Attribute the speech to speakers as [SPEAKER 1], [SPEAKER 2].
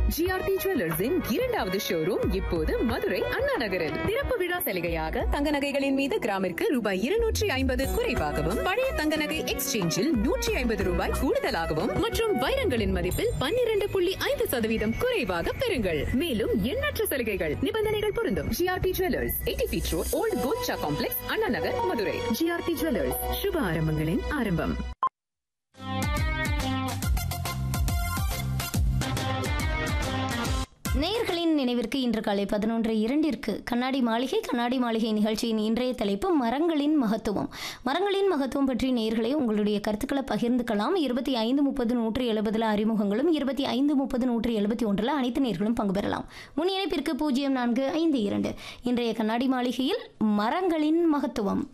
[SPEAKER 1] GRT ஜுவல்லர்ஸின் இரண்டாவது showroom இப்போது மதுரை அண்ணா நகரில் திறப்பு விழா சலுகையாக தங்க நகைகளின் மீது கிராமிற்கு ரூபாய் இருநூற்றி ஐம்பது குறைவாகவும் பழைய தங்க நகை எக்ஸ்சேஞ்சில் நூற்றி ஐம்பது ரூபாய் கூடுதலாகவும் மற்றும் வைரங்களின் மதிப்பில் பன்னிரண்டு புள்ளி ஐந்து சதவீதம் குறைவாக பெறுங்கள் மேலும் எண்ணற்ற சலுகைகள் நிபந்தனைகள் பொருந்தும் GRT jewellers eighty feet road old கோல்ச்சா complex Anna Nagar Madurai GRT jewellers சுப ஆரம்பங்களின் ஆரம்பம்
[SPEAKER 2] நேயர்களின் நினைவிற்கு இன்று காலை பதினொன்று இரண்டிற்கு கண்ணாடி மாளிகை கண்ணாடி மாளிகை நிகழ்ச்சியின் இன்றைய தலைப்பு மரங்களின் மகத்துவம் மரங்களின் மகத்துவம் பற்றி நேயர்களை உங்களுடைய கருத்துக்களை பகிர்ந்துக்கலாம் இருபத்தி ஐந்து முப்பது நூற்றி எழுபதுல அறிமுகங்களும் இருபத்தி ஐந்து முப்பது நூற்றி எழுபத்தி ஒன்றில் அனைத்து நேர்களும் பங்கு பெறலாம் முன் இணைப்பிற்கு பூஜ்ஜியம் நான்கு ஐந்து இரண்டு இன்றைய கண்ணாடி மாளிகையில் மரங்களின் மகத்துவம்